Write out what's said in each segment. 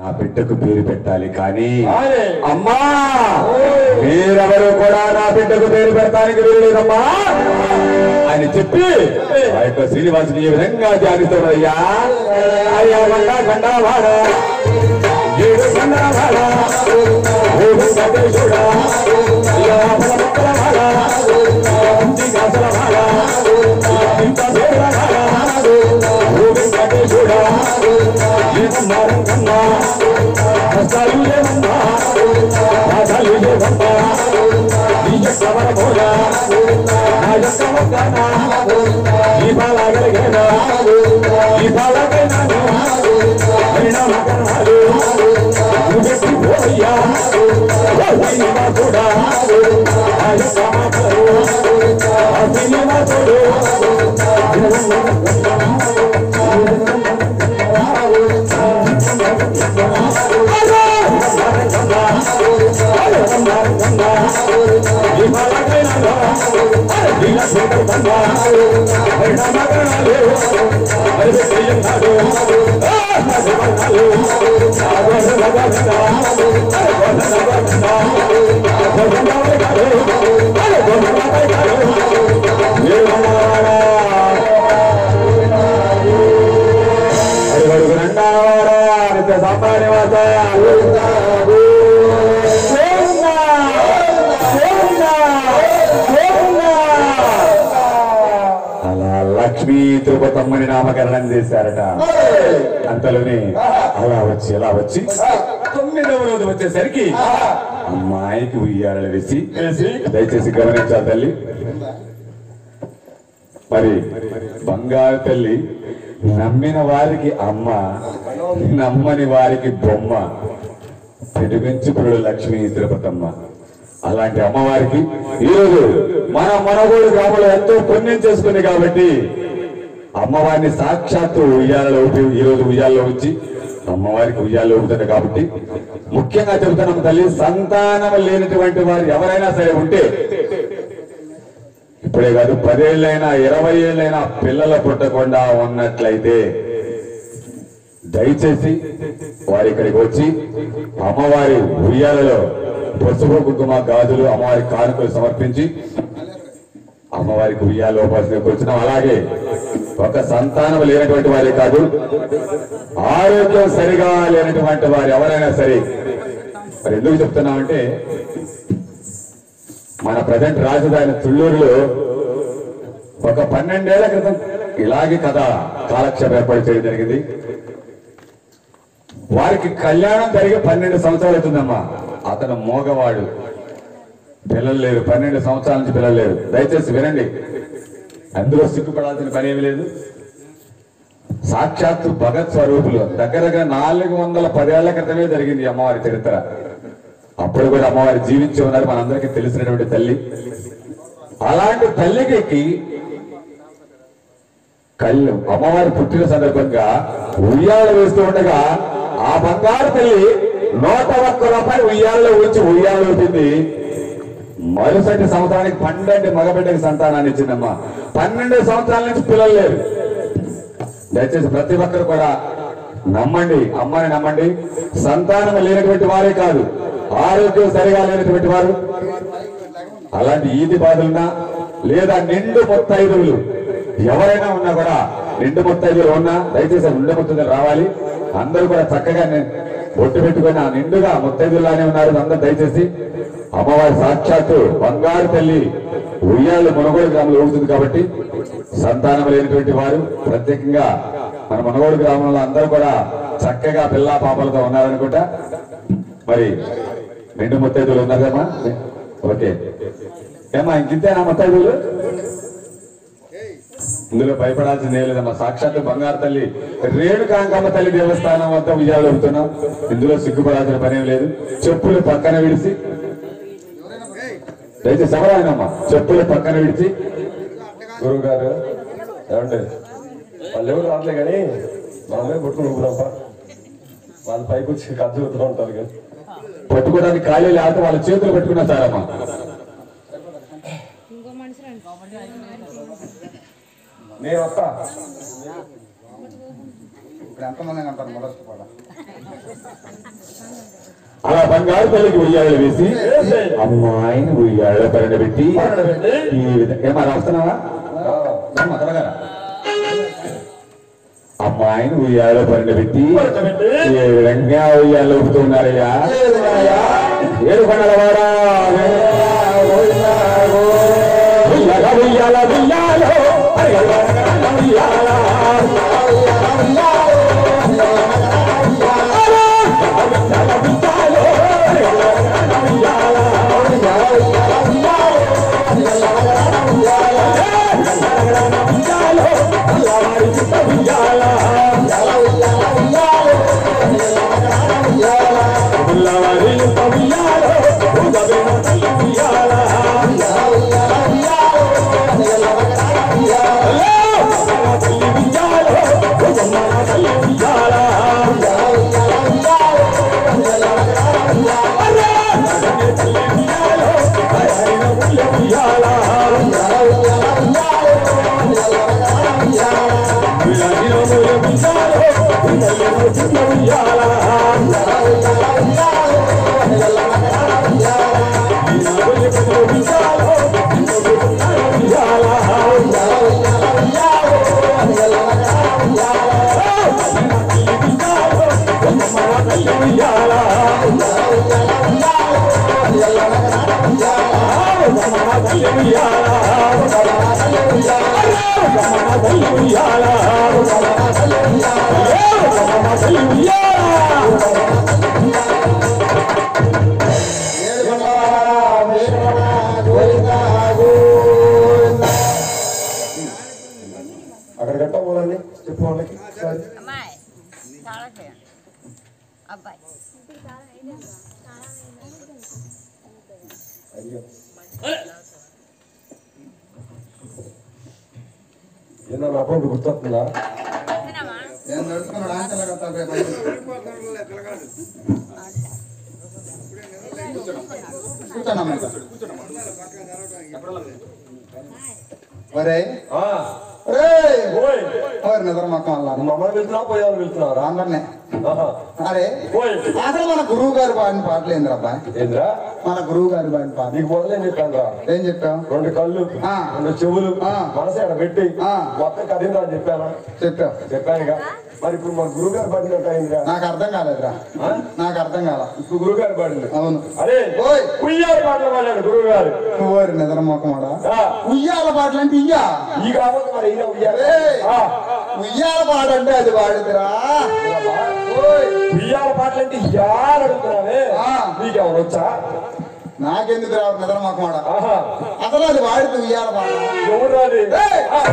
నా బిడ్డకు పేరు పెట్టాలి కానీ కానీ అమ్మా మీరెవరు కూడా నా బిడ్డకు పేరు పెట్టడానికి వీలేదమ్మా అని చెప్పి ఆ యొక్క శ్రీనివాసుని ఈ విధంగా ధ్యానిస్తున్నాయ్యా అయ్యా గండా గండావాడ ఏడు గండావాడ ఓడు గండేశుడా అయ్యా పలమక్కల వాడ ఇంటి కాసల వాడ ఇంత పేర్ల వాడ ఓడు గండేశుడా ఏమన్నారు కన్నా కష్టాలు లేవమ్మా బాధలు లేవమ్మా నీ యొక్క వరమోగా నా యొక్క ఒక్కనా ఈ బాలగలిగేనా ఈ బాలగైనాను పరిణామకరణాలు నువ్వెట్టి పోయ్యా సినిమా కూడా ఆ యొక్క మాటలు ఆ సినిమా చూడు అలా లక్ష్మీ తిరుపతమ్మని నామకరణం చేశారట అంతలోనే అలా వచ్చి అలా వచ్చి తొమ్మిదవ రోజు వచ్చేసరికి అమ్మాయికి ఉయ్యాలలు వేసి దయచేసి గమనించాలి తల్లి మరి బంగారు తల్లి నమ్మిన వారికి అమ్మ నమ్మని వారికి బొమ్మ పెనుగంచుకుడు లక్ష్మీ తిరుపతమ్మ అలాంటి అమ్మవారికి ఈరోజు మన మనగోడు గ్రామంలో ఎంతో పుణ్యం చేసుకుంది కాబట్టి అమ్మవారిని సాక్షాత్తు ఉయ్యాలలో ఊపి ఈ రోజు ఉయ్యాల్లో ఉంచి అమ్మవారికి ఉయ్యాల్లో ఊపుతుంది కాబట్టి ముఖ్యంగా చెబుతున్నాం తల్లి సంతానం లేనటువంటి వారు ఎవరైనా సరే ఉంటే ఇప్పుడే కాదు పదేళ్ళైనా ఇరవై ఏళ్ళైనా పిల్లలు పుట్టకుండా ఉన్నట్లయితే దయచేసి వారి ఇక్కడికి వచ్చి అమ్మవారి ఉయ్యాలలో పసుపు కుంకుమ గాజులు అమ్మవారి కానుకలు సమర్పించి అమ్మవారికి ఉయ్యాల ఉపాసనకు వచ్చినాం అలాగే ఒక సంతానం లేనటువంటి వారే కాదు ఆరోగ్యం సరిగా లేనటువంటి వారు ఎవరైనా సరే మరి ఎందుకు చెప్తున్నామంటే మన ప్రజెంట్ రాజధాని తుళ్ళూరులో ఒక పన్నెండేళ్ల క్రితం ఇలాగే కథ కాలక్షేపం ఏర్పాటు చేయడం జరిగింది వారికి కళ్యాణం జరిగి పన్నెండు సంవత్సరాలు అవుతుందమ్మా అతను మోగవాడు పిల్లలు లేరు పన్నెండు సంవత్సరాల నుంచి పిల్లలు లేరు దయచేసి వినండి అందులో సిగ్గుపడాల్సిన పని ఏమీ లేదు సాక్షాత్తు భగత్ స్వరూపులు దగ్గర దగ్గర నాలుగు వందల పదేళ్ల క్రితమే జరిగింది ఈ అమ్మవారి చరిత్ర అప్పుడు కూడా అమ్మవారి జీవించి ఉన్నారు మనందరికీ తెలిసినటువంటి తల్లి అలాంటి తల్లికి కళ్ళు అమ్మవారి పుట్టిన సందర్భంగా ఉయ్యాల వేస్తూ ఉండగా ఆ బంగారు తల్లి నూట ఒక్క రూపాయలు ఉయ్యాలలో ఉంచి ఉయ్యాల ఊపింది మరుసటి సంవత్సరానికి పన్నెండు మగబిడ్డకి సంతానాన్ని ఇచ్చిందమ్మా పన్నెండు సంవత్సరాల నుంచి పిల్లలు లేరు దయచేసి ప్రతి ఒక్కరు కూడా నమ్మండి అమ్మని నమ్మండి సంతానం లేనటువంటి వారే కాదు ఆరోగ్యం సరిగా లేనటువంటి వారు అలాంటి ఈది బాధలున్నా లేదా నిండు ముత్తైదువులు ఎవరైనా ఉన్నా కూడా నిండు ముత్తైదువులు ఉన్నా దయచేసి ఆ నిండు ముత్తైదులు రావాలి అందరూ కూడా చక్కగా ని- బొట్టు పెట్టుకొని ఆ నిండుగా ముత్తైదులానే ఉన్నారు అందరూ దయచేసి అమ్మవారి సాక్షాత్తు బంగారు తల్లి ఉయ్యాళ్ళు మునగోడు గ్రామంలో ఊగుతుంది కాబట్టి సంతానం లేనటువంటి వారు ప్రత్యేకంగా మన మునగోడు గ్రామంలో అందరూ కూడా చక్కగా పిల్లా పాపలతో ఉన్నారనుకుంటా మరి రెండు ముత్తైదులు ఉన్నారమ్మా ఓకే ఏమా ఇంకింతేనా ముత్తైదులు ఇందులో భయపడాల్సింది ఏం లేదమ్మా సాక్షాత్తు బంగారు తల్లి రేణు కాంకమ్మ తల్లి దేవస్థానం వద్ద విజయాలు అవుతున్నాం ఇందులో సిగ్గుపడాల్సిన పనేం లేదు చెప్పులు పక్కన విడిచి దయచేసి ఎవరైనమ్మా చెప్పులు పక్కన విడిచి గురువు గారు ఏమండి వాళ్ళు ఎవరు రావట్లే కానీ మనమే కొట్టుకుని ఊపిరాపా వాళ్ళ పైకి వచ్చి కథ చూస్తూ ఉంటారు కానీ పట్టుకోవడానికి ఖాళీ లేకపోతే వాళ్ళ చేతులు పెట్టుకున్నా సారమ్మా ఇంకో మనిషి రండి నేను వస్తా ఇప్పుడు ఎంతమంది అంటారు మొదటి కూడా అలా బంగారు తల్లికి ఉయ్యాళ్ళు వేసి అమ్మాయిని ఉయ్యాళ్ళ పరిణ పెట్టి ఈ విధంగా ఏమన్నా రాస్తున్నావా అమ్మ, త్వరగా రా. అమ్మాయిని ఉయ్యాళ్ళ పరిణ పెట్టి ఏ విధంగా ఉయ్యాళ్ళు ఊపుతున్నారయ్యా ఏడు పండల వారా ఉయ్యాల ఉయ్యాల ఉయ్యాలో అరగల ఉయ్యాల అక్కడ గట్ట పోలండి చెప్పు వాళ్ళకి సరే. అమ్మాయి చాలా చేయండి అబ్బాయి అయ్యో ఏందో నా అకౌంట్ గుర్తొస్తుందా తినమా ఏం నడుచుకున్నాడు ఆంచల కథ కూర్చోనమ్మా ఒరే ఆ, ఒరే ఓయ్ ఓరి నిద్ర మొక్కం వల్ల మమ్మల్ని వెళ్తున్నావా పోయావు వెళ్తున్నారా అందరినీ ఆహా. అరే ఓయ్ అసలు మన గురువు గారు పాడిన పాటలు ఏంది అబ్బాయి ఏంద్రా మన గురువు గారు పాడిన పాట నీకు మొదలేం చెప్పాను రా ఏం చెప్పావు రెండు కళ్ళు ఆ. రెండు చెవులు ఆ. మనసు ఎక్కడ పెట్టి ఆ. మొత్తం కదిందా అని చెప్పానా చెప్పావు చెప్పానుగా మరి ఇప్పుడు మా గురువు గారు పడినట్టు అయిందిరా నాకు అర్థం కాలేదురా ఆ? నాకు అర్థం కాల ఇప్పుడు గురువు గారు పడింది అవును అరే ఓయ్ ఉయ్యాలి పాటలు పాడాడు గురువు గారు ఓరి నిద్ర మొక్కమాడా ఆ, ఉయ్యాల పాటలు అంటే ఇయ్యా ఈ కాబట్టి మరి ఈయన ఉయ్యాలి ఏయ్! ఆ, ఉయ్యాల పాట అంటే అది వాడిదిరా ఓయ్ ఉయ్యాల పాటలు అంటే ఇయ్యాలి అడుగుతున్నావే ఆ. నీకెవరు వచ్చా నాకెందుకు రావు నిద్ర మొక్కమాడ ఆహా అసలు అది వాడితే ఉయ్యాల పాట ఎవరు రాది ఏయ్! ఆ,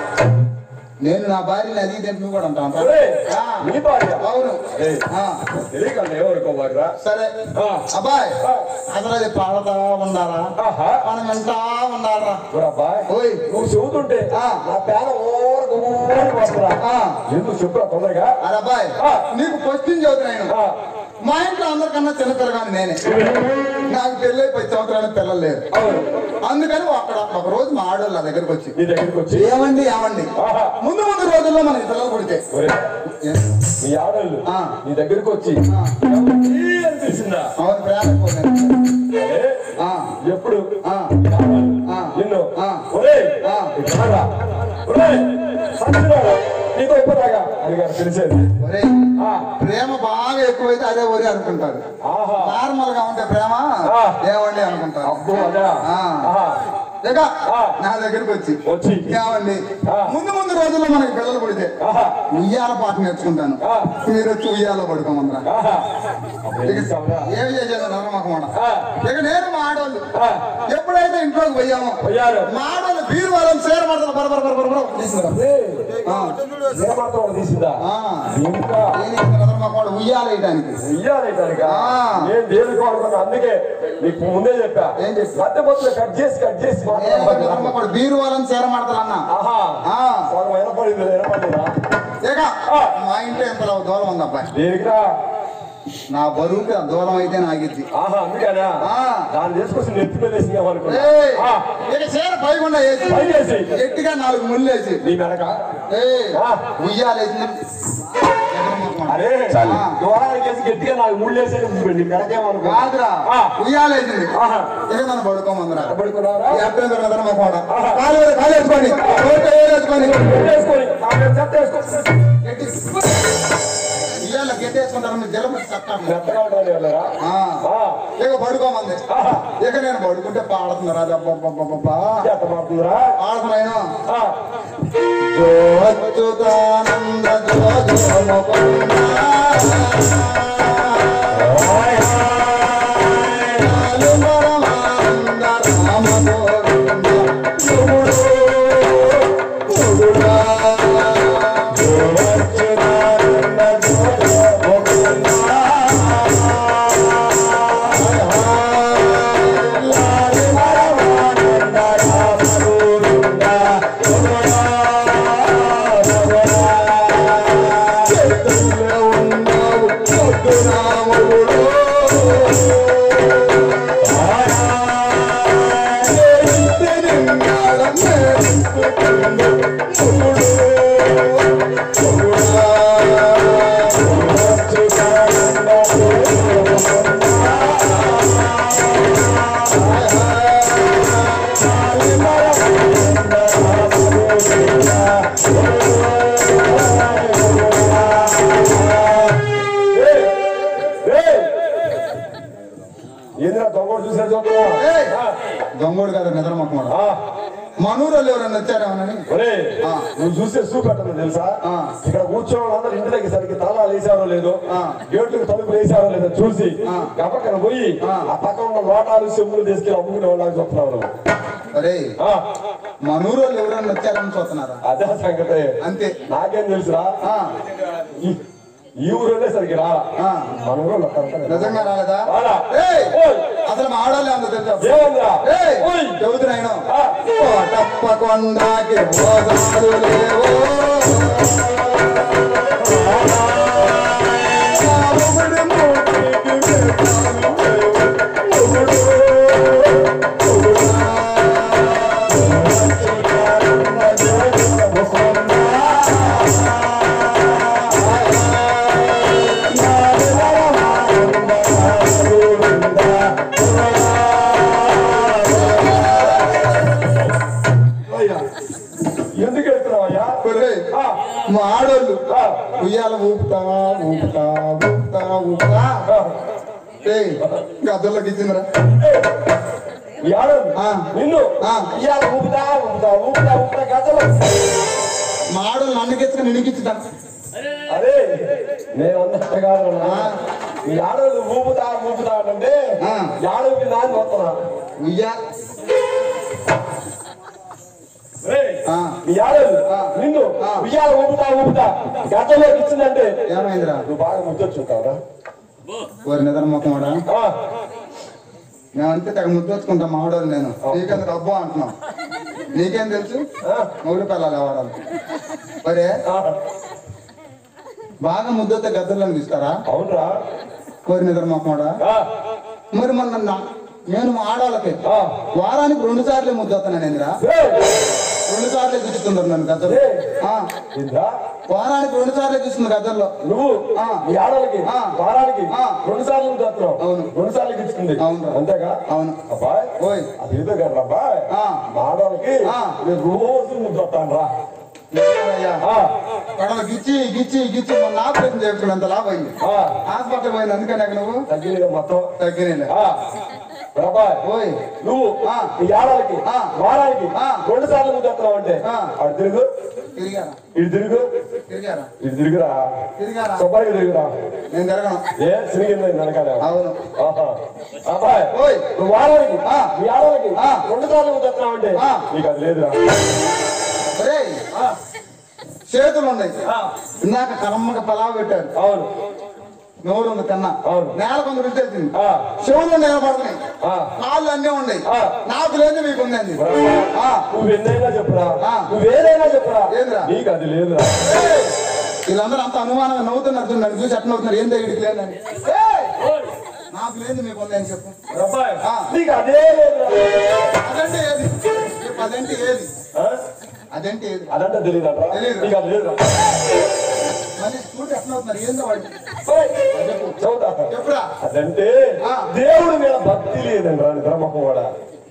నేను నా భార్యని అది ఇది నువ్వు కూడా అంటాను ఒరేయ్, నీ భార్య అవును ఏయ్, ఆ, తెలియకన్నా ఎవరుకోబారా సరే ఆ. అబ్బాయి ఆ. అసలు అది పాడతా ఉండాలా ఆహా మనం వింటా ఉండాలరా అబ్బాయి ఓయ్. నువ్వు చెబుతుంటే ఆ. నా పేద ఓరకు ఓరికి వస్తున్నా ఆ. ఎందుకు చెప్పురా తొందరగా అరే అబ్బాయి ఆ. నీకు క్వశ్చన్ చదువుతున్నాను ఆ. మా ఇంట్లో అందరికన్నా చిన్న పిల్లగాని నేనే నాకు పెళ్ళై పది సంవత్సరాలు పిల్లలు లేరు అవును అందుకని అక్కడ ఒక రోజు మా ఆడోళ్ళు నా దగ్గరికి వచ్చి నీ దగ్గరికి వచ్చి ఏమండి ఏమండి ఆహా. ముందు ముందు రోజుల్లో మనకి పిల్లలు పుడితే ఒరేయ్, ఏ? మీ ఆడళ్ళు ఆ. నీ దగ్గరికి వచ్చి ఆ. "ఎవరి" అని తెలిసిందా అవును ప్రేమ ఏ? ఆ ఎప్పుడు ఆ. మీ ఆడవాళ్ళు ఆ. నిన్ను ఆ. ఒరేయ్ ఆ. ఇటు రారా. ఒరేయ్ సచ్చినాడా? నీతో ఇప్పటిదాకా అడిగారు తెలిసేది ఒరేయ్ ఆ. ప్రేమ బాగా ఎక్కువైతే అదే ఒరి అనుకుంటారు ఆహా నార్మల్ గా ఉంటే ప్రేమ ఆ. ఏమండి అనుకుంటారు అబ్బో అదా ఆ. ఆహా. ఇక ఆ. నా దగ్గరికి వచ్చి వచ్చి ఏమండి ఆ. ముందు ముందు రోజుల్లో మనకి పిల్లలు పుడితే ఆహా ఉయ్యాల పాట నేర్చుకుంటాను ఆ. మీరు వచ్చి ఉయ్యాలో పడుకోమంటారా ఆహా అప్పుడు ఏం చేస్తావురా? ఏమి చేసేది నరమకమాట ఆ. ఇక నేను మా ఆడవాళ్ళు ఆ. ఎప్పుడైతే ఇంట్లోకి పోయామో పోయారు మా ఆడవాళ్ళు బీరు వాళ్ళని సేర పడతారు బరబర బరబర బరబర తీసుకురా. ఆ. ఏమాత్రం వాడు తీసిందా ఆ. ఇంకా నేను ఇక్కడ నరమకమాట ఉయ్యాల వేయడానికి ఇయ్యాలైతానుక ఆ. నేను దేనికి అనుకున్నా అందుకే నీకు ముందే చెప్పా ఏం చెప్పావు? మధ్య మధ్యలో కట్ చేసి కట్ చేసి మాట్లాడాలి. నరమకమాట బీరు వాళ్ళని సేర పడతారు అన్న ఆహా ఆ. సగం వినపడింది వినపడలేదా ఇక ఆ. మా ఇంట్లో ఎంత దూరం ఉంది అబ్బాయి దేనికిరా నా బరువుకి ఆ దూరం అయితే నాగిద్ది ఆహా అందుకనా ఆ. దాన్ని తీసుకొచ్చి నెత్తి మీద వేసిందేమో అనుకున్నా ఏయ్, ఆ. ఇక చీర పైకుండా వేసి పైకేసి. గట్టిగా నాలుగు ముళ్ళు వేసి నీ మెడక ఏయ్, ఆ. ఉయ్యాలేసి అరే చాలు. దూరానికి వేసి గట్టిగా నాకు ముళ్ళు వేసేది మెడకేమనుకో కాదురా ఆ. ఉయ్యాలేసింది ఆహా. ఇక నన్ను పడుకోమందిరా పడుకున్నారా ఈ అభ్యంతరం కదా మా కోడ కాలు మీద కాలు వేసుకొని నోట్లో ఏలు వేసుకొని వేసుకొని ఆ మీద చెత్త వేసుకో గట్టి ఇయ్యాల గట్టి వేసుకుంటారు మీరు జలపతి చట్టాలు మెత్తగా ఉండాలి వాళ్ళరా ఆ. ఆ. ఇక పడుకోమంది ఆహా. ఇక నేను పడుకుంటే పాడుతున్నారు అది అబ్బబ్బబ్బబ్బా ఎంత పడుతుందిరా పాడుతున్నాను ఆ. జో అచ్యుతానంద జో జో ముకుంద. లాలు పరమానంద రామ గోవింద. శివుడు, శివుడా. లాలు చేతుల్లో ఉన్నావు పొద్దు రాముడు ఏయ్! ఏయ్! ఏందిరా దొంగడు చూసా చూస్తున్నా ఏయ్! ఆ. దొంగోడు కదా నిద్ర మొక్కమాడు ఆ. మనూరోళ్ళు ఎవరన్నా వచ్చారేమోనని ఒరే ఆ. నువ్వు చూస్తే చూపెట్టను తెలుసా ఆ. ఇక్కడ కూర్చోవడం అందరూ ఇంటి దగ్గర సరికి తాళాలు వేసారో లేదో ఆ. గేట్లకు తలుపులు వేసారో లేదో చూసి ఆ. గప్పక్కన పోయి ఆ. ఆ పక్కన ఉన్న లోటాలు చెప్పులు తీసుకెళ్ళి అమ్ముకునే వాళ్ళకి చూస్తున్నావు నువ్వు. అరే ఆ. మనూరోళ్ళు ఎవరన్నా వచ్చారని చూస్తున్నారా అదే సంగతి అంతే నాకేం తెలుసురా ఆ, ఈ- ఈ ఊరోళ్ళే సరికి రారా ఆ. మన ఊరోళ్ళు ఒక్కరికే రా. నిజంగా రాలేదా రాలా. ఏయ్! ఓయ్! అసలు మా ఆడవాళ్ళు ఏమన్నా తెలుసా ఏముందిరా? ఏయ్! ఓయ్! చెబుతున్నాను ఆ. తప్పకొండాకి మోసాలు లేవో రాముడి మూటికి వేషాలు లేవు. మొగుడు, మొగుడా. అయ్యా. ఎందుకు వెళ్తున్నావయ్యా ఒరేయ్, ఆ. మా ఆడోళ్ళు ఆ. ఉయ్యాల ఊపుతా ఊపుతా ఊపుతా ఊపుతా ఆ. ఏయ్ గద్దల్లోకి ఇచ్చిందిరా ఈ ఆడోళ్ళు ఆ. నిన్ను ఆ. ఇవాళ ఊపుతా ఊపుతా ఊపుతా ఊపుతా గజలు మా ఆడోళ్ళు నన్నకెత్తుకుని నినికిచ్చుతా అదే నేను అన్నట్టు కాదు నాన్న. ఆ. ఈ ఆడోళ్ళు ఊపుతా ఊపుతా అంటే ఆ. ఈ ఆడోళ్ళకి నాన్న వస్తున్నా ఉయ్యా రేయ్, ఆ. ఈ ఆడోళ్ళు ఆ. నిన్ను ఆ. ఉయ్యాల ఊపుతా ఊపుతా గజలోకి ఇచ్చిందంటే ఏమైందిరా నువ్వు బాగా ముద్దొచ్చుంటావురా వారి నిద్ర మొక్కమాడా ఆ. నేను అంతే తెగ ముద్దొచ్చుకుంటా మా ఆడోళ్ళు నేను నీకెందుకు అబ్బా అంటున్నావు నీకేం తెలుసు ఆ. మొగుడు పిల్లలు ఎవరాలు మరే ఆ. బాగా ముద్దొస్తే గద్దల్లో తీస్తారా అవునరా కోరి నిద్ర మొక్కమాడా ఆ. మరి మొన్న నా- నేను మా ఆడవాళ్ళకి ఆ. వారానికి రెండు సార్లు ముద్దొస్తాను ఏందిరా రేయ్, రెండు సార్లు చూస్తున్నారు నన్ను గద్దలు రేయ్. ఆ, ఏందిరా? వారానికి రెండు సార్లు చూస్తుంది గద్దల్లో నువ్వు ఆ. ఈ ఆడవాళ్ళకి ఆ. వారానికి ఆ. రెండు సార్లు చేస్తున్నావు అవును. రెండు సార్లు ఇచ్చుకుంది అవునురా. అంతేగా అవును. అబ్బాయి ఓయ్. అది ఏదో కదా అబ్బాయి ఆ. మా ఆడవాళ్ళకి ఆ. నేను రోజు ముద్దొస్తాను రా అయ్యా ఆ. కడలు గిచ్చి గిచ్చి గిచ్చి మొన్న ఆపరేషన్ చేసుకున్నంత లాభం అయింది ఆ. హాస్పిటల్ పోయింది అందుకని అక్కడ నువ్వు తగ్గింది మొత్తం తగ్గిన ఆ. అబ్బాయి ఓయ్ నువ్వు ఆ. ఈ ఏడాదికి ఆ. వారానికి ఆ. రెండు సార్లు ముద్దొస్తున్నావు అంటే ఆ. అటు తిరుగు తిరిగారా ఇటు తిరుగు తిరిగారా ఇటు తిరుగురా తిరిగారా శుభ్రంగా తిరుగురా నేను తిరగను ఏ సిరిగింది వెనకాల అవును ఆహా. అబ్బాయి ఓయ్ నువ్వు వారానికి ఆ. ఈ ఆడవాళ్ళకి ఆ. రెండు సార్లు ముద్దొస్తున్నావు అంటే ఆ. నీకు అది లేదురా రేయ్ ఆ. చేతులు ఉన్నాయి ఆ. ఇందాక కరమ్మగా పలావ్ పెట్టారు అవును నోరు ఉంది కన్నా అవును. నేల కొంత రుచేసింది ఆ. చెవులు నిలబడుతున్నాయి ఆ. కాళ్ళు అన్నీ ఉన్నాయి ఆ. నాకు లేదు మీకు ఉందండి ఆ. నువ్వు ఎన్నైనా చెప్పురా ఆ. నువ్వేదైనా చెప్పురా ఏందిరా? నీకు అది లేదురా ఏయ్! వీళ్ళందరూ అంత అనుమానంగా నవ్వుతున్నారు చూడు, నన్ను చూసి ఎట్లా నవ్వుతున్నారు ఏం దగ్గరికి లేదని ఏయ్! నాకు లేదు మీకు ఉందని చెప్పు అబ్బాయి ఆ. నీకు అదే లేదురా అదంటే ఏది చెప్పు, అదంటే ఏది ఆ? అదంటే ఏది అదంటే తెలియదంటరా తెలీదురా. నీకు అది లేదురా మళ్ళీ చూడు ఎట్లా అవుతున్నారు ఏందో వాడు చదువుతా చెప్పురా అదంటే ఆ. దేవుడి మీద భక్తి లేదండి రా నిద్రమొహం కూడా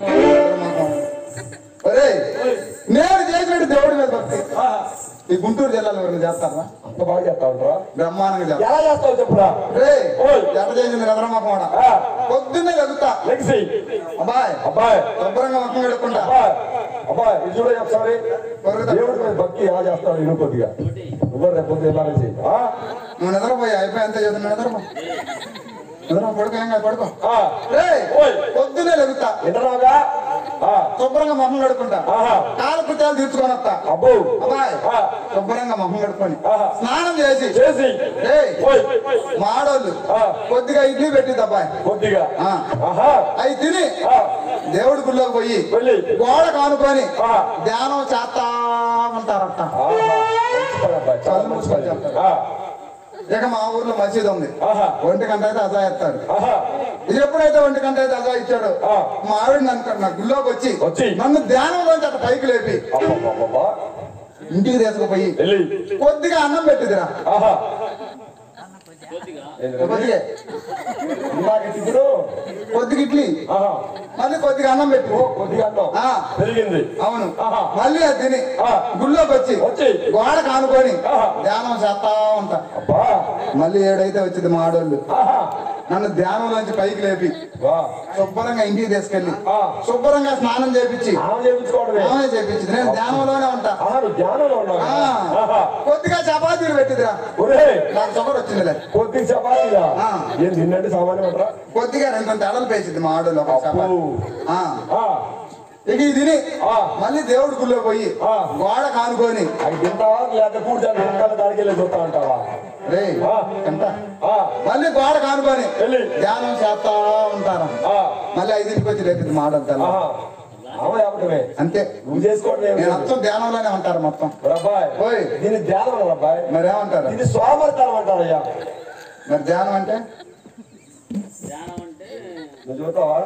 ఒరేయ్ నేను చేసినట్టు దేవుడి మీద భక్తి ఈ గుంటూరు జిల్లాలో ఎవరైనా చేస్తారా అంత బాగా చేస్తా ఉంటారా బ్రహ్మాండంగా చేస్తారు ఎలా చేస్తావు చెప్పురా రే ఓయ్. ఎట్ట చేసింది నిద్రమొక్కమాడ ఆ. పొద్దున్నే లెగుతా లెగ్సి అబ్బాయి అబ్బాయి శుభ్రంగా ముఖం కడుక్కుంటా అబ్బాయి అబ్బాయి ఇది చూడ ఒకసారి కొరకతా. దేవుడి మీద భక్తి ఎలా చేస్తావు ఇను కొద్దిగా నువ్వు రేపు పొద్దున్న ఇలాగే చెయ్యి ఆ? నువ్వు నిద్రపోయి అయిపోయి అంతే చదువు నిద్రపో నిద్ర పడుకో ఏం కాదు పడుకో ఆ. రే ఓయ్. పొద్దున్నే లెగుతా వింటున్నావుగా ఆ. శుభ్రంగా ముఖం కడుక్కుంటా ఆహా. కాలు కుత్యాలు తీర్చుకొని వస్తా అబ్బో అబ్బాయి ఆ. శుభ్రంగా ముఖం కడుక్కొని ఆహా. స్నానం చేసి చేసి ఏయ్, ఓయ్. మా ఆడోళ్ళు ఆ. కొద్దిగా ఇడ్లీ పెట్టింది అబ్బాయి కొద్దిగా ఆ. ఆహా అవి తిని ఆ. దేవుడి గుళ్ళోకి పోయి వెళ్ళి గోడ కానుకొని ఆ. ధ్యానం చేస్తా ఉంటారట ఆహా. మంచి పని అబ్బాయి. చాలా కళ్ళు మంచి మూసుకొని పని. చెప్తారు. ఆ. ఇక మా ఊర్లో మసీదు ఉంది ఆహా. ఒంటి గంట అయితే అజా ఎత్తాడు ఆహా. ఇది ఎప్పుడైతే ఒంటి గంట అయితే అజా ఇచ్చాడు ఆ. మా ఆవిడ నన్ను నా గుళ్ళోకి వచ్చి వచ్చి. నన్ను ధ్యానంలోంచి అట్ట పైకి లేపి అబ్బబ్బబ్బబ్బా. ఇంటికి తీసుకుపోయి వెళ్ళి కొద్దిగా అన్నం పెట్టిదిరా ఆహా కొద్దిగా ఇందాక ఇప్పుడు కొద్దిగా ఇడ్లీ ఆహా మళ్ళీ కొద్దిగా అన్నం పెట్టి ఓ కొద్దిగా అన్నం ఆ. పెరిగింది అవును ఆహా. మళ్ళీ అది తిని ఆ. గుళ్ళోకి వచ్చి వచ్చి. గోడ కానుకొని ఆహా. ధ్యానం చేస్తా ఉంటా అబ్బా మళ్ళీ ఏడైతే వచ్చింది మా ఆడోళ్ళు ఆహా నన్ను ధ్యానంలోంచి పైకి లేపి వా శుభ్రంగా ఇంటికి తీసుకెళ్ళి ఆ. శుభ్రంగా స్నానం చేపించి ఆమె చేయించుకోవడమే ఆమె చేపించింది నేను ధ్యానంలోనే ఉంటా ఆహా నువ్వు ధ్యానంలో ఉన్నావు ఆ. ఆహా కొద్దిగా చపాతీలు పెట్టిదిరా ఒరే నాకు షుగర్ వచ్చిందిలే కొద్దిగా చపాతీగా ఆ. ఏం నిన్నంటే సామాన్యం అంటారా కొద్దిగా రెండు రెండు ఎడలు పేసింది మా ఆడోళ్ళు ఒక చపాతీ ఆ. ఆ ఇక ఇది తిని ఆ. మళ్ళీ దేవుడి గుళ్ళో పోయి ఆ. గోడ కానుకొని అవి తింటావా లేకపోతే కూర్చొని వెనకాల దానికి వెళ్ళి చూస్తా ఉంటావా రే ఆ. ఎంత ఆ. మళ్ళీ గోడ కానుకొని వెళ్ళి. ధ్యానం చేస్తా ఉంటారా ఆ. మళ్ళీ ఐదింటికి వచ్చి రేపింది మా ఆడోళ్ళు ఆహా ఆమె చెప్పటమే అంతే నువ్వు చేసుకోవడం ఏం నేను లేదు. అంతం ధ్యానంలోనే ఉంటారు మొత్తం అబ్బాయి ఓయ్. దీన్ని ధ్యానం అన్నారు అబ్బాయి మరి ఏమంటారు ఇది సోమరితనం అంటారయ్యా మరి ధ్యానం అంటే నువ్వు చూస్తావా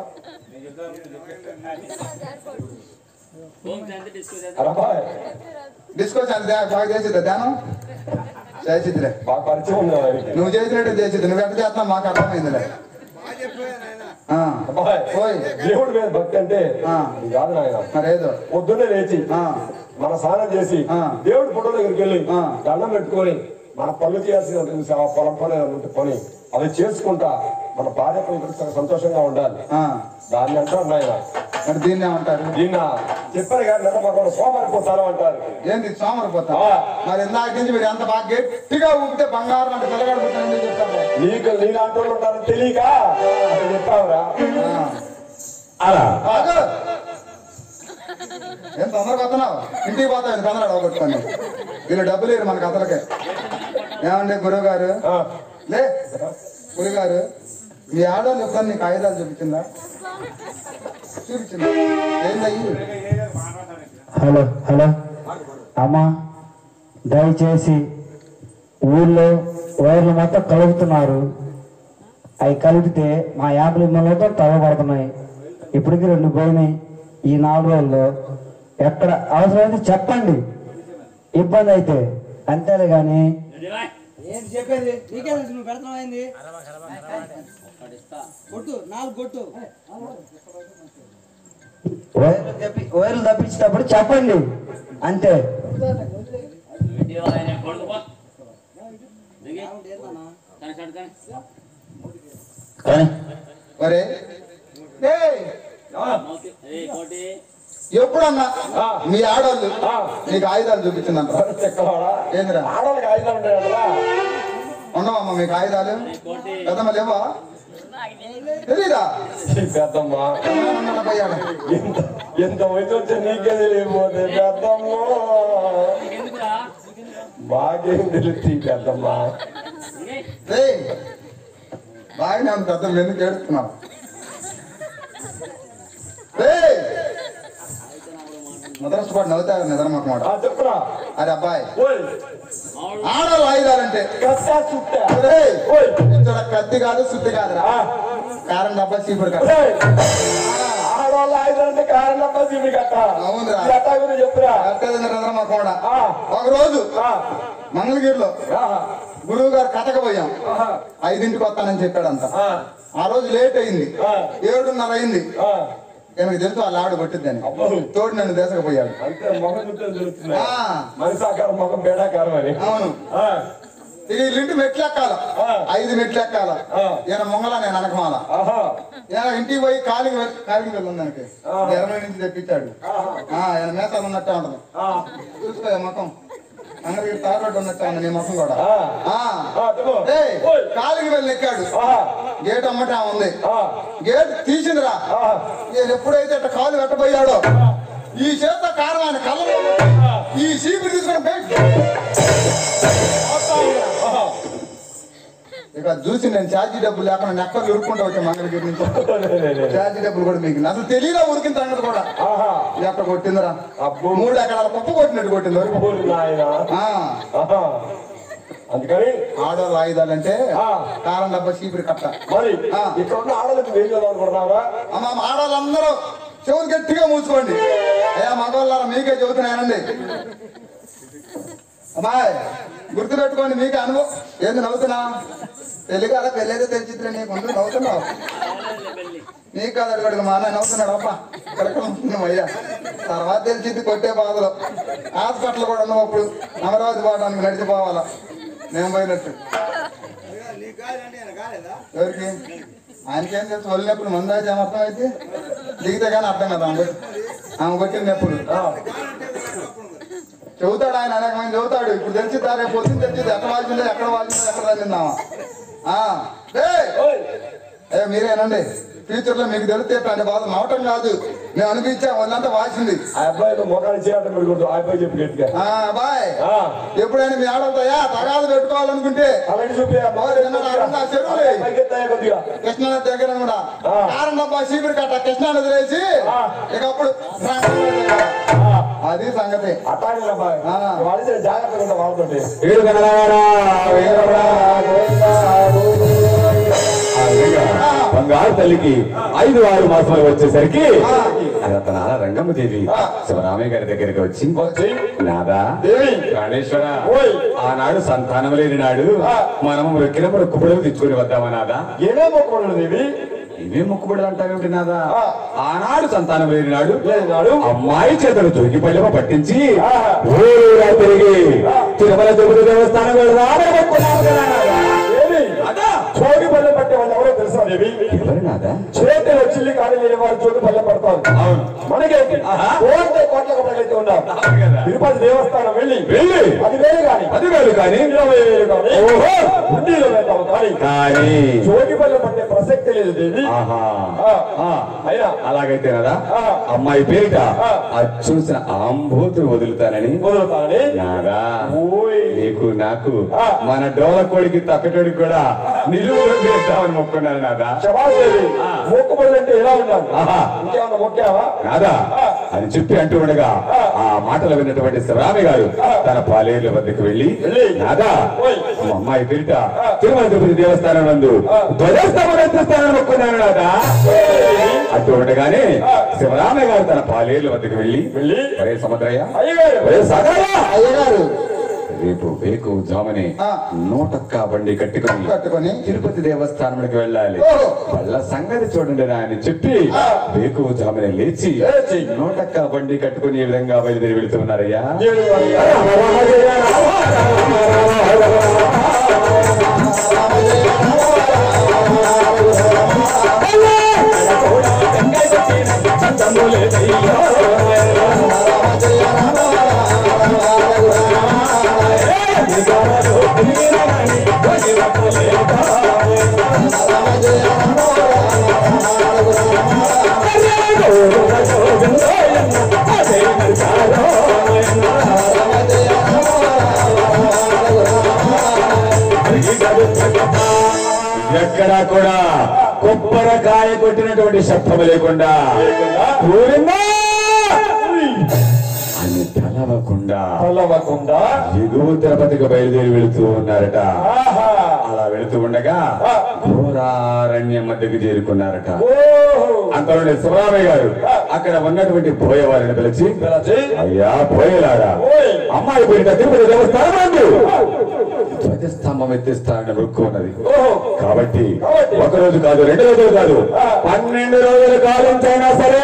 అబ్బాయి డిస్కో చాలా ధ్యా- బాగా చేసిద్దా ధ్యానం చేసిద్దిలే బాగా పరిచయం ఉంది ఆయనకి నువ్వు చేసినట్టు చేసిద్ది నువ్వు ఎట్ట చేస్తున్నావు మాకు అర్థమైందిలే ఆ, అబ్బాయి ఓయ్. దేవుడి మీద భక్తి అంటే ఆ. ఇది కాదు నాయన మరేదో పొద్దున్నే లేచి ఆ, మన స్నానం చేసి ఆ. దేవుడి ఫోటో దగ్గరికి వెళ్ళి ఆ. దండం పెట్టుకొని మన పనులు చేయాల్సిన ఆ పొలం పని ఏదైనా ఉంటే పని అవి చేసుకుంటా మన భార్య పిల్లలతో సంతోషంగా ఉండాలి ఆ. దాన్ని అంటారు నాయన మరి దీన్ని ఏమంటారు దీన్న చెప్పారు కానీ నిన్న మాకు సోమరిపోతారు అంటారు ఏంది సోమరిపోతా ఆ. మరి ఇందాక నుంచి మీరు ఎంత బాగా గట్టిగా ఊపితే బంగారం అంటే పిల్లగాడు పుట్టినందుకు చెప్తారు నీకు నీలాంటి వాళ్ళు ఉంటారని తెలియక అట్లా చెప్పావురా ఆ. అలా ఆగు. ఏం తొందరగా వస్తున్నావు ఇంటికి పోతావు తొందరగా అవగొట్టుకొని వీళ్ళు డబ్బులు లేరు మన కథలకే ఏమండి గురువు గారు ఆ. లే గురువు గారు మీ ఆడవాళ్ళు ఎప్పుడన్నా నీకు ఆయుధాలు చూపించిందా చూపించిందా ఏందయ్యి హలో హలో అమ్మా దయచేసి ఊళ్ళో వైర్లు మొత్తం కలుపుతున్నారు అవి కలిపితే మా యాభై మొత్తం తవ్వబడుతున్నాయి ఇప్పటికి రెండు పోయినాయి ఈ నాలుగు రోజుల్లో ఎక్కడ అవసరమైతే చెప్పండి ఇబ్బంది అయితే అంతేలే కానీ ఏంటి చెప్పేది నీకే తెలుసు నువ్వు పెడుతున్నావు ఏంది కొట్టు నాలుగు కొట్టు వైర్లు తప్పి వైర్లు తప్పించేటప్పుడు చెప్పండి అంతే కానీ మరి ఏయ్, ఎప్పుడన్నా ఆ. మీ ఆడవాళ్ళు ఆ. నీకు ఆయుధాలు చూపించిందంట చెక్కవాడా ఏందిరా ఆడవాళ్ళకి ఆయుధాలు ఉంటాయి కదా ఉన్నావమ్మా మీకు ఆయుధాలు పెద్దమ్మ లేవా తెలీదా పెద్దమ్మ పోయాడు ఎంత ఎంత వయసు వచ్చి నీకే తెలియకపోతే పెద్దమ్మ మాకేం తెలుస్తుంది పెద్దమ్మ ఏయ్, బాగానే ఉంది పెద్ద ఎందుకు ఏడుస్తున్నావు ఏయ్, ముద్రష్టపాటు నవ్వుతావు నిద్రమాక మాట ఆ చెప్పురా అరే అబ్బాయి ఓయ్ ఆడవాళ్ళు ఆయుధాలంటే కట్టా చుట్టా ఏయ్, ఓయ్ ఇక్కడ కత్తి కాదు శుద్ధి కాదురా ఆ, కారం డబ్బా చీపురు కాదు ఓయ్. ఆడవాళ్ళ ఆయుధాలంటే కారణం జీవి కట్ట అవునురా. కట్ట గురించి చెప్పురా కట్టేది నిద్రమాక మాట ఆ, ఒక రోజు ఆ, మంగళగిరిలో ఆ, గురువు గారు కథకు పోయాం ఆహా. ఐదింటికి వస్తానని చెప్పాడంట ఆ, ఆ రోజు లేట్ అయింది ఆ. ఏడున్నర అయింది ఆ. எனக்கு తెలుసు వాళ్ళ ఆవిడ కొట్టిద్దని అబ్బో. తోడు నన్ను దేశకపోయాడు అంతే మొహం చూస్తే జరుగుతుంది ఆ. మనిషి ఆకారం మొహం బేడాకారం అని అవును ఆ, ఇక వీళ్ళింటి మెట్లు ఎక్కాల ఆ. ఐదు మెట్లు ఎక్కాల ఆ. ఈయన మొంగల నేను అనకమాల ఆహా. ఈయన ఇంటికి పోయి కాలికి వె- కాలికి వెళ్ళి దానికి ఆ. ఇరవై నుంచి తెప్పించాడు ఆహా. ఆ, ఆయన మేసాలు ఉన్నట్టే ఉంటది ఆ, చూసుకో ముఖం అందరికి తార్ రోడ్డు ఉన్నట్టే ఉంది నీ ముఖం కూడా ఆ. ఆ. ఆ, చెప్పు. ఏయ్, ఓయ్. కాలికి వెళ్ళి ఎక్కాడు ఆహా. గేట్ అమ్మటే ఉంది ఆ, గేట్ తీసిందిరా ఆహా. నేను ఎప్పుడైతే అట్ట కాలు కట్టబోయాడో ఈ చేత కారం ఆయన కళ్ళలో పెట్టి, ఈ సీపుని తీసుకొని బయట ఆహా. ఇక చూసి నేను ఛార్జీ డబ్బులు లేకుండా నెక్కలు ఉరుక్కుంటూ వచ్చా మంగళగిరి నుంచి లే, లే, లే. ఛార్జీ డబ్బులు కూడా మీకు అసలు తెలియదా ఉరికిన సంగతి కూడా ఆహా. ఎక్కడ కొట్టిందిరా అబ్బో. మూడు ఎకరాల పప్పు కొట్టినట్టు కొట్టింది వరకు. ఊరు నాయనా. ఆ ఆహా. అందుకని ఆడవాళ్ళ ఆయుధాలంటే ఆ. కారం డబ్బా చీపురి కట్ట మరి ఆ. ఇక్కడ ఉన్న ఆడలకు ఏం చేయాలనుకుంటున్నారా అమ్మ ఆడవాళ్ళందరూ చెవులు గట్టిగా మూసుకోండి అయ్యా మగవాళ్ళారా మీకే చెబుతున్నానండి అమ్మాయి గుర్తు పెట్టుకోండి మీకే అనుభవం ఏంది నవ్వుతున్నా పెళ్లి కాదా పెళ్ళైతే తెలిసిద్దిలే నీకు ముందు నవ్వుతున్నావు నీకు కాదు అడుగు మా అన్న నవ్వుతున్నాడు అప్ప ఇక్కడ నవ్వుతున్నాం అయ్యా తర్వాత తెలిసిద్ది కొట్టే బాధలు హాస్పిటల్ కూడా ఉన్నావు అప్పుడు అమరావతి పోవడానికి నడిచిపోవాలా నేను పోయినట్టు ఎవరికి ఆయనకేం తెలుసు వదిలినప్పుడు మందాచి అర్థం అయితే దిగితే కానీ అర్థం కదా ఆమె ఆమె కొట్టినప్పుడు చెబుతాడు ఆయన అనేక మంది చెబుతాడు ఇప్పుడు తెలిసిద్దా రేపు పొద్దున్న తెలిసింది ఎక్కడ వాల్చిందో ఎక్కడ వాల్చిందో ఎక్కడ తల్లిందామా ఓయ్. ఏ మీరేనండి ఫ్యూచర్ లో మీకు తెలిస్తే అంటే బాధ నవ్వటం కాదు నేను అనిపించా వాళ్ళంతా వాసింది ఆ అబ్బాయితో మొఖాన్ని చేయటం పెట్టుకుంటూ ఆ అబ్బాయి చెప్పి గట్టిగా ఆ బాయ్ ఆ. ఎప్పుడైనా మీ ఆడతాయా తగాదు పెట్టుకోవాలనుకుంటే అలాంటి చూపి ఆ బాగా తిన్నాడు, అరుణ్, ఆ చెరువులే. పైకి ఎత్తాయా కొద్దిగా కృష్ణానది దగ్గర కూడా ఆ. కారం డబ్బా చీపురు కట్ట కృష్ణానది వేసి ఆ. ఇక అప్పుడు స్నానం చేయాలి. అది సంగతి అట్టాని అబ్బాయి ఆ. వాడితే జాగ్రత్తగా ఉంటా వాళ్ళతోటి ఏడు కనరాడా, వీరరా, గోవిందా, గోవిందా. ఆ విధంగా బంగారు తల్లికి ఐదు ఆరు మాసాలు వచ్చేసరికి అది అతను ఆడ రంగమ్మదేవి శివరామయ్య గారి దగ్గరికి వచ్చి వచ్చి నాదా దేవి ప్రాణేశ్వర ఓయ్. ఆనాడు సంతానం లేని నాడు మనము మొక్కిన మొక్కుబడులు తెచ్చుకుని వద్దామా నాదా ఏమే మొక్కలు దేవి ఇవే మొక్కుబడులు అంటావేమిటి నాదా ఆ. ఆనాడు సంతానం లేని నాడు లేని నాడు అమ్మాయి చేతను తొరికి పల్లెమ పట్టించి ఆ. ఊరూరా తిరిగి తిరుమల తిరుపతి దేవస్థానం వెళదామని మొక్కున్నాము కదా నాదా. దేవి నాదా చోటు పల్లె పట్టే వాళ్ళు ఎవరో తెలుసా దేవి ఎవరు నాదా చేతిలో చిల్లి కాడి లేని వారు చోటు పల్లె పడతారు అవును. మనకేంటి ఆహా. కోట్ల కోట్ల కొట్టగలిగితే ఉన్నాం అవును కదా. తిరుపతి దేవస్థానం వెళ్ళి వెళ్ళి అది వేలు కానీ అది వేలు కానీ ఇరవై వేలు కానీ ఓహో. హుండీలో వేద్దాం కానీ కానీ చోటు పల్లె పట్టే ప్రసక్తి లేదు దేవి ఆహా ఆ. ఆ. అయినా అలాగైతే కదా ఆ. అమ్మాయి పేరిట ఆ. అది చూసిన ఆంబోతులు వదులుతానని వదులుతానని నాదా ఓయ్ నీకు నాకు ఆ. మన డోల కోడికి తక్కటోడికి కూడా నిలువులో చేద్దామని మొక్కున్నాను నాదా శబాదేవి ఆ. మొక్కుబడులు అంటే ఎలా ఉండాలి ఆహా. ఇంకేమన్నా మొక్కావా నాదా ఆ. అని చెప్పి అంటూ ఉండగా ఆ మాటలు విన్నటువంటి శివరామి గారు తన పాలేర్ల వద్దకు వెళ్ళి వెళ్ళి. నాదా ఓయ్. మా అమ్మాయి పేరిట తిరుమల తిరుపతి దేవస్థానం నందు ధ్వజస్తంభం ఎత్తిస్తానని మొక్కున్నాను నాదా అటు ఉండగానే శివరామయ్య గారు తన పాలేర్ల వద్దకు వెళ్ళి వెళ్ళి ఒరే సముద్రయ్య అయ్యగారు ఒరే సాగరయ్య అయ్యగారు రేపు వేకు జామని ఆ. నూటక్క బండి కట్టుకొని కట్టుకొని తిరుపతి దేవస్థానానికి వెళ్ళాలి ఓహో. వాళ్ళ సంగతి చూడండి రా అని చెప్పి వేకు జామని లేచి లేచి. నూటక్క బండి కట్టుకొని ఈ విధంగా బయలుదేరి వెళుతున్నారయ్యా దేవుడు వారి- ఎక్కడా కూడా కొబ్బరికాయ కొట్టినటువంటి శబ్దం లేకుండా ఊరిందా అని తలవకుండా పల్లవకుండా ఎగువ తిరుపతికి బయలుదేరి వెళుతూ ఉన్నారట ఆహా అలా వెళుతూ ఉండగా ఘోరారణ్యం మధ్యకు చేరుకున్నారట ఓహో అంతలోనే శివరామయ్య గారు అక్కడ ఉన్నటువంటి పోయేవారిని పిలిచి పిలచి, అయ్యా పోయేలారా ఓయ్. అమ్మాయి పోయిన తిరుపతి దేవస్థానం నందు ధ్వజస్తంభం ఎత్తిస్తానని మొక్కున్నది ఓహో, కాబట్టి కాబట్టి. ఒక రోజు కాదు రెండు రోజులు కాదు పన్నెండు రోజుల కాలించైనా సరే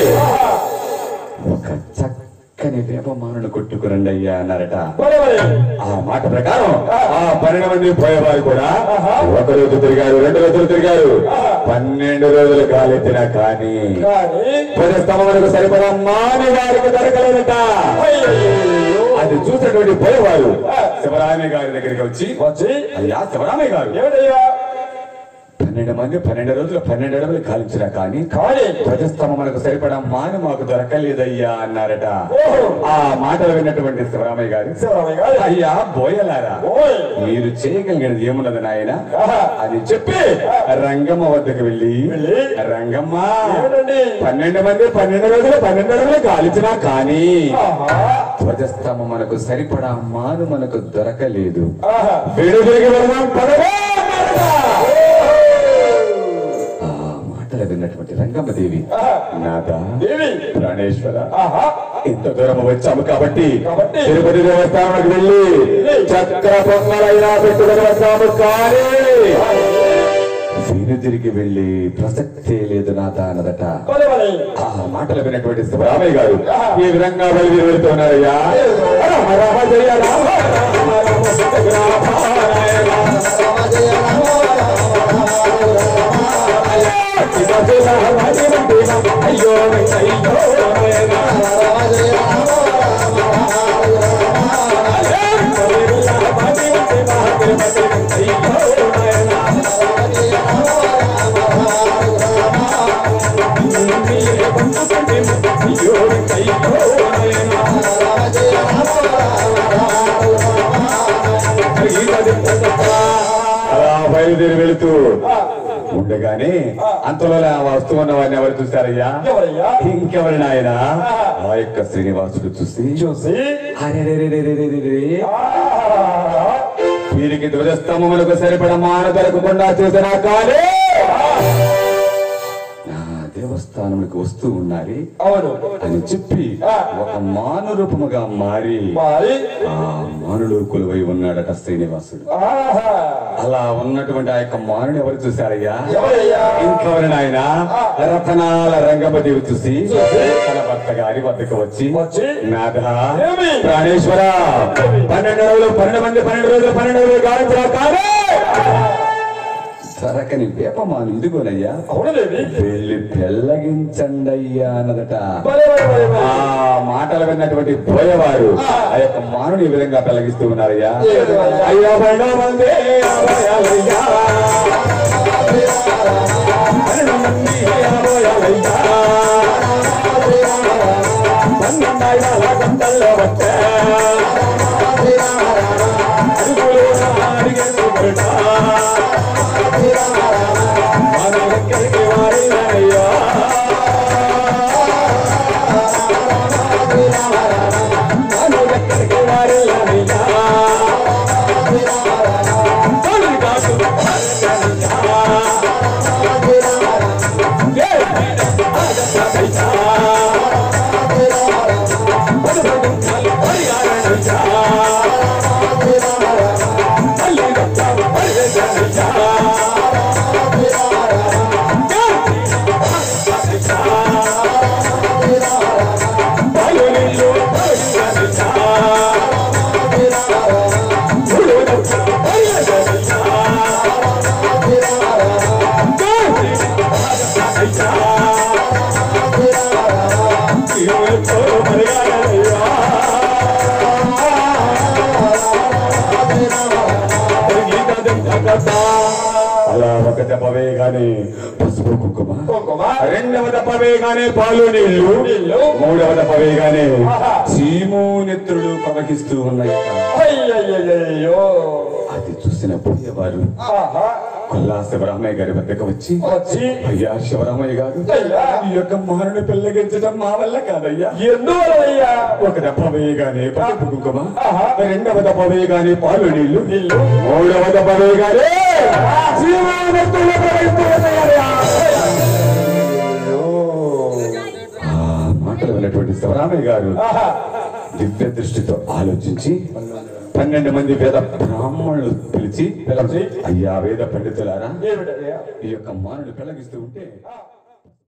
ఒక చక్కని వేపమాలను కొట్టుకురండి అయ్యా అన్నారట మరి మరి. ఆ మాట ప్రకారం ఆ పన్నెండు మంది పోయేవారు కూడా ఒక రోజు తిరిగారు రెండు రోజులు తిరిగారు పన్నెండు రోజులు కాలెత్తినా కానీ కానీ, ధ్వజస్తంభములకు సరిపడా మాని వారికి దొరకలేదట అయ్యయ్యో, అది చూసినటువంటి పోయేవారు శివరామయ్య గారి దగ్గరికి వచ్చి వచ్చి, అయ్యా శివరామయ్య గారు ఏమిటయ్యా? పన్నెండు మంది పన్నెండు రోజులు పన్నెండు అడవులు కాలించినా కానీ కానీ, ధ్వజస్తంభం మనకు సరిపడా మాని మాకు దొరకలేదయ్యా అన్నారట ఓహో. ఆ మాటలు విన్నటువంటి శివరామయ్య గారు శివరామయ్య గారు, అయ్యా బోయలారా ఓయ్. మీరు చేయగలిగినది ఏమున్నది నాయన ఆహా. అని చెప్పి రంగమ్మ వద్దకు వెళ్ళి వెళ్ళి, రంగమ్మ ఏమిటండి? పన్నెండు మంది పన్నెండు రోజులు పన్నెండు అడుగులు కాల్చినా కానీ ఆహా, ధ్వజస్తంభం మనకు సరిపడా మాను మనకు దొరకలేదు ఆహా. విడుదలకి వెళదాం పదవే అన్నారట. ఆ మాటలు విన్నటువంటి రంగమ్మదేవి ఆహా. నాదా దేవి, ప్రాణేశ్వర ఆహా, ఇంత దూరం వచ్చాము కాబట్టి కాబట్టి తిరుపతి దేవస్థానానికి వెళ్ళి చక్ర పొంగలైనా పెట్టుకుని వస్తాము కానీ తిరిగి వెళ్ళి ప్రసక్తే లేదు నాదా అన్నదట మరి మరి. ఆ మాటలు విన్నటువంటి శివరామయ్య గారు ఈ విధంగా బయలుదేరి వెళ్తున్నారయ్యా రామ రామ జయ రామ రామ రామ జయ రామ రాయ రామ. శివ శివ హరి వంటి రామ. అయ్యో అయ్యో రాయ రామ. అలా బయలుదేరి వెళుతూ ఉండగానే అంతలో ఆ వస్తువు ఉన్న వారిని ఎవరు చూశారయ్యా ఎవరయ్యా? ఇంకెవరి నాయన ఆ యొక్క శ్రీనివాసుడు చూసి చూసి, అరెరెరెరెరెరెరెరె. ఆహా, వీరికి ధ్వజస్తంభములకు సరిపడ మాన దొరకకుండా చేసిన కాలే నా దేవస్థానములకు వస్తూ ఉన్నారు అవును అని చెప్పి ఒక మాను రూపముగా మారి మరి ఆ మానుడు కొలువై ఉన్నాడట శ్రీనివాసుడు ఆహా అలా ఉన్నటువంటి ఆ యొక్క మానుని ఎవరు చూశారయ్యా ఎవరయ్యా ఇంకెవరి నాయన రతనాల రంగపదేవి చూసి తన భర్త గారి వద్దకు వచ్చి వచ్చి, నాథ ఏమి? ప్రాణేశ్వర పన్నెండు రోజులు పన్నెండు మంది పన్నెండు రోజులు పన్నెండు రోజులు గావించిన కాదే సరకని వేపమాను ఇదిగోనయ్యా అవును దేవి వెళ్ళి పెళ్ళగించండి అయ్యా అన్నదట మరి మరి మరి ఆ మరి. మాటలు విన్నటువంటి పోయేవారు ఆ యొక్క మానుని ఈ విధంగా పెళ్ళగిస్తూ ఉన్నారయ్యా ఏ విధంగా? అయ్యా పన్నెండు మంది అభయాలయ్యా. పన్నెండు మంది అభయాలయ్యా. పన్నెండు అయ్యాల గంటల్లో వచ్చా. అడుగులు అడిగేసి కొరటా. మన దగ్గరికి వారినయ్యా. మన దగ్గరికి వారినయ్యా. తొలి కాసు వారినయ్యా. ఏ ఆగపడయ్యా. పదుపదు కాలు పరిగారనయ్యా. మళ్ళీ వచ్చావు పరిగెత్తనయ్యా. అలా ఒక దెబ్బవే గాని పసుపు కుంకుమ కుంకుమ. రెండవ దెబ్బవే గాని పాలు నీళ్లు నీళ్లు. మూడవ దెబ్బవే గాని ఆహా. చీము నెత్రులు ప్రవహిస్తూ ఉన్నాయి అయ్యయ్యయ్యో అది చూసిన పోయేవారు ఆహా కొల్లా శివరామయ్య గారి వద్దకు వచ్చి వచ్చి అయ్యా శివరామయ్య గారు అయ్యా. ఈ యొక్క మారుని పెళ్ళగించడం మా వల్ల కాదయ్యా ఎందువలయ్యా ఒక దెబ్బ వేయగానే పసుపు కుంకుమ ఆహా. రెండవ దెబ్బ వేయగానే పాలు నీళ్లు నీళ్లు. మూడవ దెబ్బ వేయగానే చీము నెత్రులు ప్రవహిస్తూ ఉన్నాయయ్యా. అయ్యో రామయ్య గారు ఆహా. దివ్య దృష్టితో ఆలోచించి పన్నెండు మంది వేద బ్రాహ్మణులు పిలిచి పిలిచి, అయ్యా వేద పండితులారా ఏమిటయ్యా? ఈ యొక్క మానుడు పెళ్ళగిస్తూ ఉంటే ఆ.